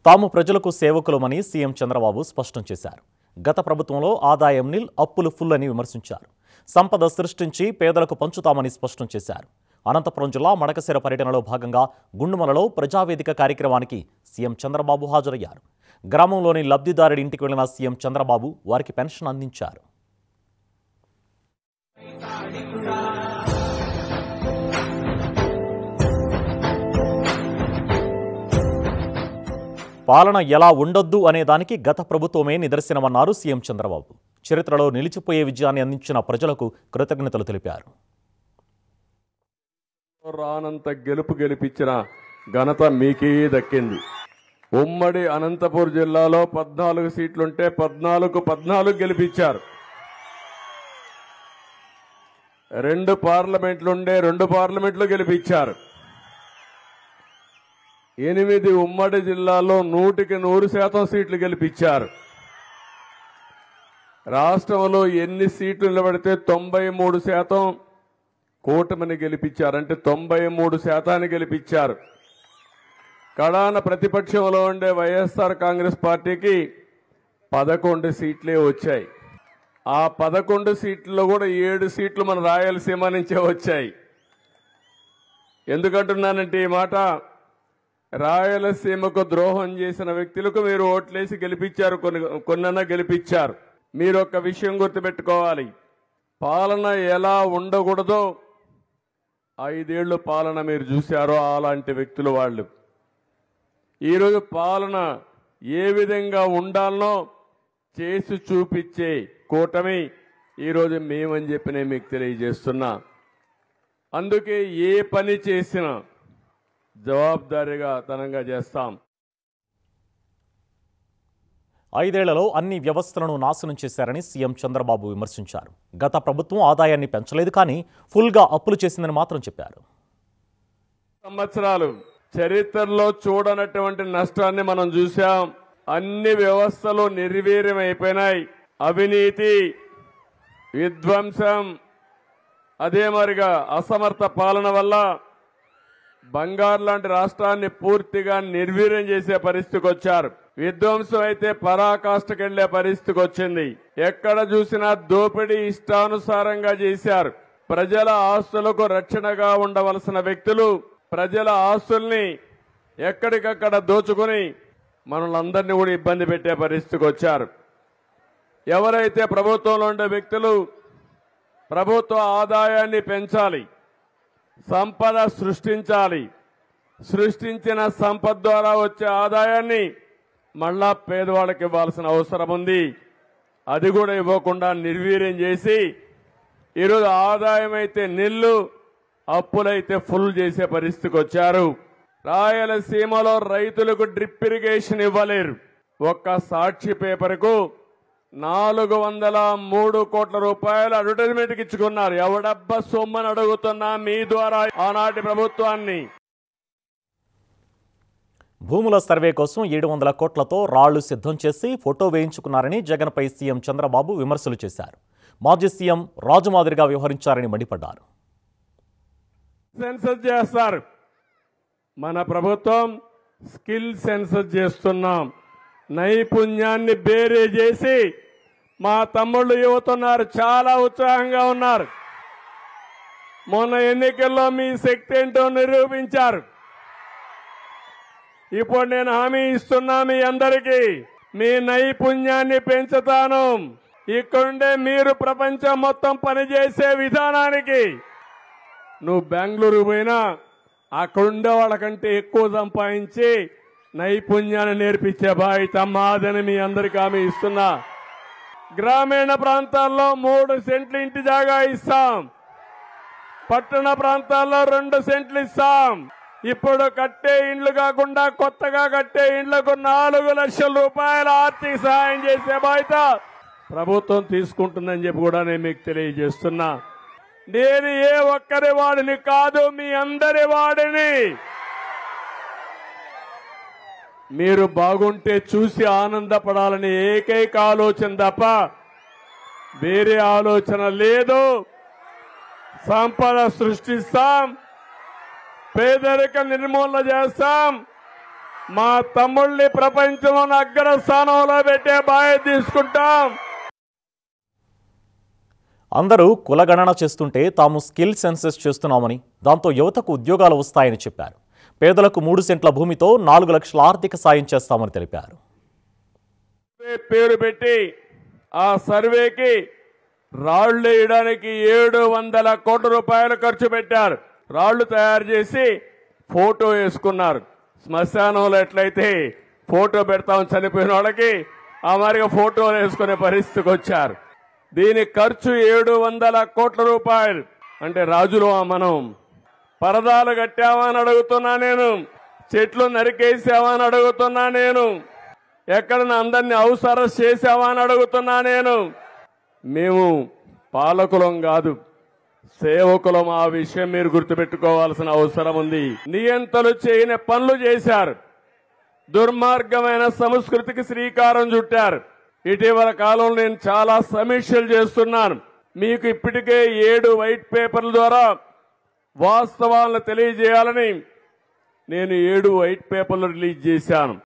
తాము ప్రజలకు సేవకులమని సీఎం చంద్రబాబు స్పష్టం చేశారు గత ప్రభుత్వంలో ఆదాయం నిల్ అప్పులు ఫుల్ అని విమర్శించారు సంపద సృష్టించి పేదలకు పంచుతామని స్పష్టం చేశారు అనంతపురం జిల్లా మడకశిర పర్యటనలో భాగంగా గుండుమలలో ప్రజావేదిక కార్యక్రమానికి సీఎం చంద్రబాబు హాజరయ్యారు గ్రామంలోని లబ్ధిదారుడి ఇంటికి వెళ్లిన సీఎం చంద్రబాబు వారికి పెన్షన్ అందించారు పాలన ఎలా ఉండొద్దు అనే దానికి గత ప్రభుత్వమే నిదర్శనమన్నారు సీఎం చంద్రబాబు చరిత్రలో నిలిచిపోయే విజయాన్ని అందించిన ప్రజలకు కృతజ్ఞతలు తెలిపారు రానంత గెలుపు గెలిపించిన ఘనత మీకే దక్కింది ఉమ్మడి అనంతపూర్ జిల్లాలో పద్నాలుగు సీట్లుంటే పద్నాలుగు పద్నాలుగు గెలిపించారు రెండు పార్లమెంట్లుండే రెండు పార్లమెంట్లు గెలిపించారు ఎనిమిది ఉమ్మడి జిల్లాలో నూటికి నూరు శాతం సీట్లు గెలిపించారు రాష్ట్రంలో ఎన్ని సీట్లు నిలబడితే తొంభై మూడు శాతం కూటమిని గెలిపించారు అంటే తొంభై మూడు శాతాన్ని గెలిపించారు కడాన ప్రతిపక్షంలో ఉండే వైఎస్ఆర్ కాంగ్రెస్ పార్టీకి పదకొండు సీట్లే వచ్చాయి ఆ పదకొండు సీట్లలో కూడా ఏడు సీట్లు మన రాయలసీమ నుంచే వచ్చాయి ఎందుకంటున్నానంటే ఈ మాట రాయలసీమకు ద్రోహం చేసిన వ్యక్తులకు మీరు ఓట్లేసి గెలిపించారు కొన్ని కొన్నన్నా గెలిపించారు మీరు ఒక విషయం గుర్తుపెట్టుకోవాలి పాలన ఎలా ఉండకూడదో ఐదేళ్లు పాలన మీరు చూశారో అలాంటి వ్యక్తులు వాళ్ళు ఈరోజు పాలన ఏ విధంగా ఉండాలనో చేసి చూపించే కూటమి ఈరోజు మేమని చెప్పి నేను మీకు తెలియజేస్తున్నా అందుకే ఏ పని చేసినా జవాబుదారీగా తనంగా చేస్తాం ఐదేళ్లలో అన్ని వ్యవస్థలను నాశనం చేశారని సీఎం చంద్రబాబు విమర్శించారు గత ప్రభుత్వం ఆదాయాన్ని పెంచలేదు కానీ ఫుల్గా అప్పులు చేసిందని మాత్రం చెప్పారు సంవత్సరాలు చరిత్రలో చూడనటువంటి నష్టాన్ని మనం చూశాం అన్ని వ్యవస్థలు నిర్వీర్యం అయిపోయినాయి అవినీతి విధ్వంసం అదే మరిగా అసమర్థ పాలన వల్ల బంగారు లాంటి రాష్ట్రాన్ని పూర్తిగా నిర్వీర్యం చేసే పరిస్థితికి వచ్చారు విధ్వంసం అయితే పరాకాష్ఠకెళ్లే పరిస్థితికి వచ్చింది ఎక్కడ చూసినా దోపిడీ ఇష్టానుసారంగా చేశారు ప్రజల ఆస్తులకు రక్షణగా ఉండవలసిన వ్యక్తులు ప్రజల ఆస్తుల్ని ఎక్కడికక్కడ దోచుకుని మనలందరినీ కూడా ఇబ్బంది పెట్టే పరిస్థితికి వచ్చారు ఎవరైతే ప్రభుత్వంలో ఉండే వ్యక్తులు ప్రభుత్వ ఆదాయాన్ని పెంచాలి సంపద సృష్టించాలి సృష్టించిన సంపద ద్వారా వచ్చే ఆదాయాన్ని మళ్ళా పేదవాళ్ళకి ఇవ్వాల్సిన అవసరం ఉంది అది కూడా ఇవ్వకుండా నిర్వీర్యం చేసి ఈరోజు ఆదాయం అయితే నిల్లు అప్పులైతే ఫుల్ చేసే పరిస్థితికి వచ్చారు రాయలసీమలో రైతులకు డ్రిప్ ఇరిగేషన్ ఇవ్వలేరు ఒక్క సాక్షి పేపర్కు నాలుగు వందల మూడు కోట్ల రూపాయలు అడ్వర్టైజ్మెంట్కి ఇచ్చుకున్నారు ఎవడబ్బ సొమ్మని అడుగుతున్నా మీ ద్వారా ఆనాటి ప్రభుత్వాన్ని భూముల సర్వే కోసం ఏడు వందల కోట్లతో రాళ్లు సిద్ధం చేసి ఫోటో వేయించుకున్నారని జగన్పై సీఎం చంద్రబాబు విమర్శలు చేశారు మాజీ సీఎం రాజు మాదిరిగా వ్యవహరించారని మండిపడ్డారు సెన్సస్ చేస్తారు మన ప్రభుత్వం స్కిల్ సెన్సస్ చేస్తున్నాం నైపుణ్యాన్ని బేరే చేసి మా తమ్ముళ్ళు యువతున్నారు చాలా ఉత్సాహంగా ఉన్నారు మొన్న ఎన్నికల్లో మీ శక్తి ఏంటో నిరూపించారు ఇప్పుడు నేను హామీ ఇస్తున్నా మీ అందరికీ మీ నైపుణ్యాన్ని పెంచుతాను ఇక్కడుండే మీరు ప్రపంచం మొత్తం పనిచేసే విధానానికి నువ్వు బెంగళూరు పోయినా అక్కడుండే వాళ్ళకంటే ఎక్కువ సంపాదించి నైపుణ్యాన్ని నేర్పించే బాధ్యత మాదని మీ అందరికీ హామీ ఇస్తున్నా గ్రామీణ ప్రాంతాల్లో మూడు సెంట్లు ఇంటి జాగా ఇస్తాం పట్టణ ప్రాంతాల్లో రెండు సెంట్లు ఇస్తాం ఇప్పుడు కట్టే ఇండ్లు కాకుండా కొత్తగా కట్టే ఇండ్లకు నాలుగు లక్షల రూపాయల ఆర్థిక సహాయం చేసే బాధ్యత ప్రభుత్వం తీసుకుంటుందని చెప్పి కూడా నేను మీకు తెలియజేస్తున్నా నేను ఏ ఒక్కరి వాడిని కాదు మీ అందరి వాడిని మీరు బాగుంటే చూసి ఆనందపడాలని ఏకైక ఆలోచన తప్ప వేరే ఆలోచన లేదు సంపద సృష్టిస్తాం పేదరిక నిర్మూలన చేస్తాం మా తమ్ముళ్ళని ప్రపంచంలో అగ్ర స్థానంలో పెట్టే బాధ్యత తీసుకుంటాం అందరూ కులగణన చేస్తుంటే తాము స్కిల్ సెన్సెస్ చేస్తున్నామని దాంతో యువతకు ఉద్యోగాలు వస్తాయని చెప్పారు పేదలకు మూడు సెంట్ల భూమితో నాలుగు లక్షల ఆర్థిక సాయం చేస్తామని తెలిపారు సర్వే పేరు పెట్టి ఆ సర్వేకి రాళ్లు వేయడానికి ఏడు వందల కోట్ల రూపాయలు ఖర్చు పెట్టారు రాళ్లు తయారు చేసి ఫోటో వేసుకున్నారు శ్మశానంలో ఎట్లయితే ఫోటో పెడతాం చనిపోయిన వాళ్ళకి ఆ మాదిరిగా ఫోటో వేసుకునే పరిస్థితికి వచ్చారు దీని ఖర్చు ఏడు వందల కోట్ల రూపాయలు అంటే రాజులు మనం పరదాలు కట్టావా అని అడుగుతున్నా నేను చెట్లు నరికేసావా అని అడుగుతున్నా నేను ఎక్కడన్నా అందరినీ హౌస్ అరెస్ట్ చేసావా అని అడుగుతున్నా నేను మేము పాలకులం కాదు సేవకులం ఆ విషయం మీరు గుర్తుపెట్టుకోవాల్సిన అవసరం ఉంది నియంతలు చేయని పనులు చేశారు దుర్మార్గమైన సంస్కృతికి శ్రీకారం చుట్టారు ఇటీవల కాలంలో నేను చాలా సమీక్షలు చేస్తున్నాను మీకు ఇప్పటికే ఏడు వైట్ పేపర్ల ద్వారా వాస్తవాలను తెలియజేయాలని నేను ఏడు వైట్ పేపర్లు రిలీజ్ చేశాను